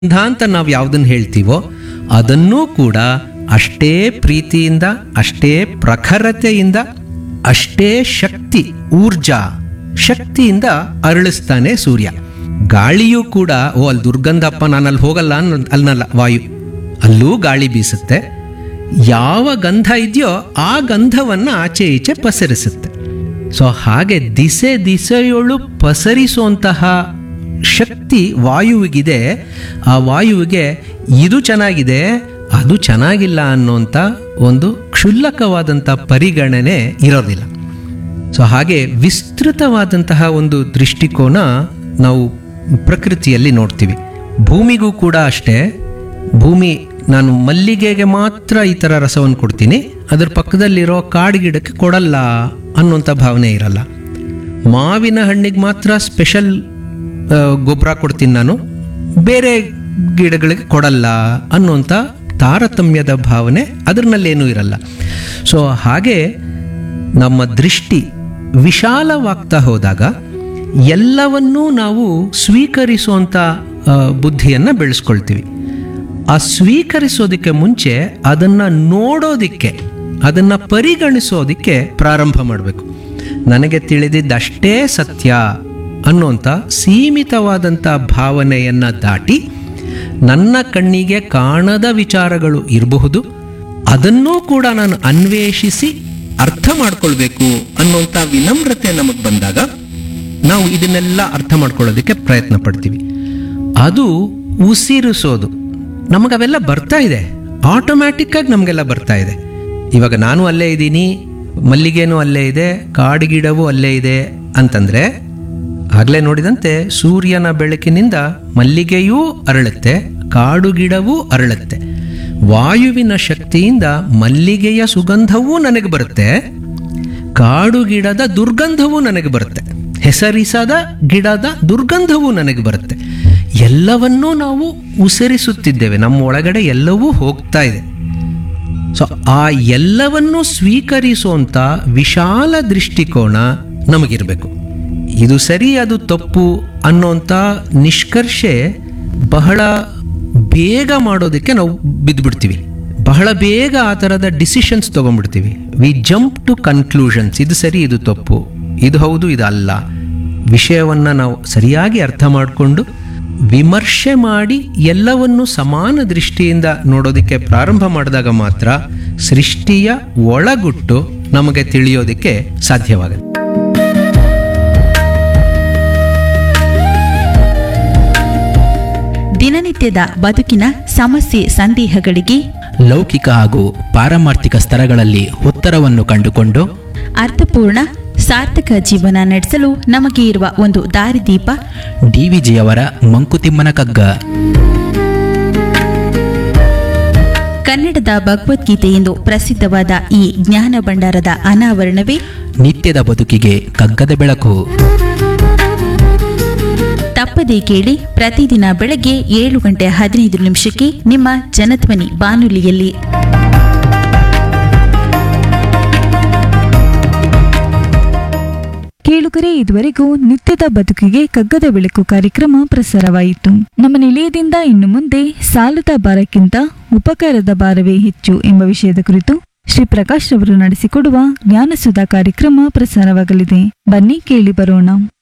ಗಂಧ ಅಂತ ನಾವು ಯಾವುದನ್ನು ಹೇಳ್ತೀವೋ ಅದನ್ನೂ ಕೂಡ ಅಷ್ಟೇ ಪ್ರೀತಿಯಿಂದ ಅಷ್ಟೇ ಪ್ರಖರತೆಯಿಂದ ಅಷ್ಟೇ ಶಕ್ತಿ ಊರ್ಜಾ ಶಕ್ತಿಯಿಂದ ಅರಳಿಸ್ತಾನೆ ಸೂರ್ಯ ಗಾಳಿಯೂ ಕೂಡ ಓ ಅಲ್ಲಿ ದುರ್ಗಂಧಪ್ಪ ನಾನು ಅಲ್ಲಿ ಹೋಗಲ್ಲ ಅನ್ನೋ- ಅನ್ನಲ್ಲ ವಾಯು ಅಲ್ಲೂ ಗಾಳಿ ಬೀಸುತ್ತೆ ಯಾವ ಗಂಧ ಇದೆಯೋ ಆ ಗಂಧವನ್ನು ಆಚೆ ಈಚೆ ಪಸರಿಸುತ್ತೆ ಸೊ ಹಾಗೆ ದಿಸೆ ದಿಸೆಯೊಳು ಪಸರಿಸುವಂತಹ ಶಕ್ತಿ ವಾಯುವಿಗಿದೆ ಆ ವಾಯುವಿಗೆ ಇದು ಚೆನ್ನಾಗಿದೆ ಅದು ಚೆನ್ನಾಗಿಲ್ಲ ಅನ್ನುವಂಥ ಒಂದು ಕ್ಷುಲ್ಲಕವಾದಂಥ ಪರಿಗಣನೆ ಇರೋದಿಲ್ಲ ಸೊ ಹಾಗೆ ವಿಸ್ತೃತವಾದಂತಹ ಒಂದು ದೃಷ್ಟಿಕೋನ ನಾವು ಪ್ರಕೃತಿಯಲ್ಲಿ ನೋಡ್ತೀವಿ ಭೂಮಿಗೂ ಕೂಡ ಅಷ್ಟೇ ಭೂಮಿ ನಾನು ಮಲ್ಲಿಗೆಗೆ ಮಾತ್ರ ಈ ಥರ ರಸವನ್ನು ಕೊಡ್ತೀನಿ ಅದ್ರ ಪಕ್ಕದಲ್ಲಿರೋ ಕಾಡು ಗಿಡಕ್ಕೆ ಕೊಡಲ್ಲ ಅನ್ನುವಂಥ ಭಾವನೆ ಇರಲ್ಲ ಮಾವಿನ ಹಣ್ಣಿಗೆ ಮಾತ್ರ ಸ್ಪೆಷಲ್ ಗೊಬ್ಬರ ಕೊಡ್ತೀನಿ ನಾನು ಬೇರೆ ಗಿಡಗಳಿಗೆ ಕೊಡಲ್ಲ ಅನ್ನುವಂಥ ತಾರತಮ್ಯದ ಭಾವನೆ ಅದರಲ್ಲೇನೂ ಇರಲ್ಲ ಸೊ ಹಾಗೆ ನಮ್ಮ ದೃಷ್ಟಿ ವಿಶಾಲವಾಗ್ತಾ ಹೋದಾಗ ಎಲ್ಲವನ್ನೂ ನಾವು ಸ್ವೀಕರಿಸುವಂಥ ಬುದ್ಧಿಯನ್ನು ಬೆಳೆಸ್ಕೊಳ್ತೀವಿ ಆ ಸ್ವೀಕರಿಸೋದಕ್ಕೆ ಮುಂಚೆ ಅದನ್ನು ನೋಡೋದಿಕ್ಕೆ ಅದನ್ನು ಪರಿಗಣಿಸೋದಕ್ಕೆ ಪ್ರಾರಂಭ ಮಾಡಬೇಕು ನನಗೆ ತಿಳಿದಿದ್ದಷ್ಟೇ ಸತ್ಯ ಅನ್ನುವಂಥ ಸೀಮಿತವಾದಂಥ ಭಾವನೆಯನ್ನು ದಾಟಿ ನನ್ನ ಕಣ್ಣಿಗೆ ಕಾಣದ ವಿಚಾರಗಳು ಇರಬಹುದು ಅದನ್ನೂ ಕೂಡ ನಾನು ಅನ್ವೇಷಿಸಿ ಅರ್ಥ ಮಾಡ್ಕೊಳ್ಬೇಕು ಅನ್ನುವಂಥ ವಿನಮ್ರತೆ ನಮಗೆ ಬಂದಾಗ ನಾವು ಇದನ್ನೆಲ್ಲ ಅರ್ಥ ಮಾಡ್ಕೊಳ್ಳೋದಕ್ಕೆ ಪ್ರಯತ್ನ ಪಡ್ತೀವಿ ಅದು ಉಸಿರಿಸೋದು ನಮಗವೆಲ್ಲ ಬರ್ತಾ ಇದೆ ಆಟೋಮ್ಯಾಟಿಕ್ಕಾಗಿ ನಮಗೆಲ್ಲ ಬರ್ತಾ ಇದೆ ಇವಾಗ ನಾನು ಅಲ್ಲೇ ಇದ್ದೀನಿ ಮಲ್ಲಿಗೆನೂ ಅಲ್ಲೇ ಇದೆ ಕಾಡುಗಿಡವೂ ಅಲ್ಲೇ ಇದೆ ಅಂತಂದರೆ ಆಗಲೇ ನೋಡಿದಂತೆ ಸೂರ್ಯನ ಬೆಳಕಿನಿಂದ ಮಲ್ಲಿಗೆಯೂ ಅರಳುತ್ತೆ ಕಾಡು ಗಿಡವೂ ಅರಳುತ್ತೆ ವಾಯುವಿನ ಶಕ್ತಿಯಿಂದ ಮಲ್ಲಿಗೆಯ ಸುಗಂಧವೂ ನನಗೆ ಬರುತ್ತೆ ಕಾಡು ಗಿಡದ ದುರ್ಗಂಧವೂ ನನಗೆ ಬರುತ್ತೆ ಹೆಸರಿಸದ ಗಿಡದ ದುರ್ಗಂಧವೂ ನನಗೆ ಬರುತ್ತೆ ಎಲ್ಲವನ್ನೂ ನಾವು ಉಸಿರಿಸುತ್ತಿದ್ದೇವೆ ನಮ್ಮ ಒಳಗಡೆ ಎಲ್ಲವೂ ಹೋಗ್ತಾ ಇದೆ ಸೊ ಆ ಎಲ್ಲವನ್ನೂ ಸ್ವೀಕರಿಸುವಂಥ ವಿಶಾಲ ದೃಷ್ಟಿಕೋನ ನಮಗಿರಬೇಕು ಇದು ಸರಿ ಅದು ತಪ್ಪು ಅನ್ನೋಂಥ ನಿಷ್ಕರ್ಷೆ ಬಹಳ ಬೇಗ ಮಾಡೋದಕ್ಕೆ ನಾವು ಬಿದ್ದುಬಿಡ್ತೀವಿ ಬಹಳ ಬೇಗ ಆ ಥರದ ಡಿಸಿಷನ್ಸ್ ತೊಗೊಂಡ್ಬಿಡ್ತೀವಿ ವಿ ಜಂಪ್ ಟು ಕನ್ಕ್ಲೂಷನ್ಸ್ ಇದು ಸರಿ ಇದು ತಪ್ಪು ಇದು ಹೌದು ಇದು ಅಲ್ಲ ವಿಷಯವನ್ನು ನಾವು ಸರಿಯಾಗಿ ಅರ್ಥ ಮಾಡಿಕೊಂಡು ವಿಮರ್ಶೆ ಮಾಡಿ ಎಲ್ಲವನ್ನು ಸಮಾನ ದೃಷ್ಟಿಯಿಂದ ನೋಡೋದಕ್ಕೆ ಪ್ರಾರಂಭ ಮಾಡಿದಾಗ ಮಾತ್ರ ಸೃಷ್ಟಿಯ ಒಳಗುಟ್ಟು ನಮಗೆ ತಿಳಿಯೋದಕ್ಕೆ ಸಾಧ್ಯವಾಗುತ್ತೆ ದಿನನಿತ್ಯದ ಬದುಕಿನ ಸಮಸ್ಯೆ ಸಂದೇಹಗಳಿಗೆ ಲೌಕಿಕ ಹಾಗೂ ಪಾರಮಾರ್ಥಿಕ ಸ್ತರಗಳಲ್ಲಿ ಉತ್ತರವನ್ನು ಕಂಡುಕೊಂಡು ಅರ್ಥಪೂರ್ಣ ಸಾರ್ಥಕ ಜೀವನ ನಡೆಸಲು ನಮಗೆ ಇರುವ ಒಂದು ದಾರಿದೀಪ ಡಿವಿಜಿಯವರ ಮಂಕುತಿಮ್ಮನ ಕಗ್ಗ ಕನ್ನಡದ ಭಗವದ್ಗೀತೆ ಎಂದು ಪ್ರಸಿದ್ಧವಾದ ಈ ಜ್ಞಾನ ಭಂಡಾರದ ಅನಾವರಣವೇ ನಿತ್ಯದ ಬದುಕಿಗೆ ಕಗ್ಗದ ಬೆಳಕು ತಪ್ಪದೇ ಕೇಳಿ ಪ್ರತಿದಿನ ಬೆಳಗ್ಗೆ ಏಳು ಗಂಟೆ ಹದಿನೈದು ನಿಮಿಷಕ್ಕೆ ನಿಮ್ಮ ಜನಧ್ವನಿ ಬಾನುಲಿಯಲ್ಲಿ ಕೇಳುಗರೆ ಇದುವರೆಗೂ ನಿತ್ಯದ ಬದುಕಿಗೆ ಕಗ್ಗದ ಬೆಳಕು ಕಾರ್ಯಕ್ರಮ ಪ್ರಸಾರವಾಯಿತು ನಮ್ಮ ನಿಲಯದಿಂದ ಇನ್ನು ಮುಂದೆ ಸಾಲದ ಭಾರಕ್ಕಿಂತ ಉಪಕಾರದ ಭಾರವೇ ಹೆಚ್ಚು ಎಂಬ ವಿಷಯದ ಕುರಿತು ಶ್ರೀ ಪ್ರಕಾಶ್ ರವರು ನಡೆಸಿಕೊಡುವ ಜ್ಞಾನಸುಧಾ ಕಾರ್ಯಕ್ರಮ ಪ್ರಸಾರವಾಗಲಿದೆ ಬನ್ನಿ ಕೇಳಿ ಬರೋಣ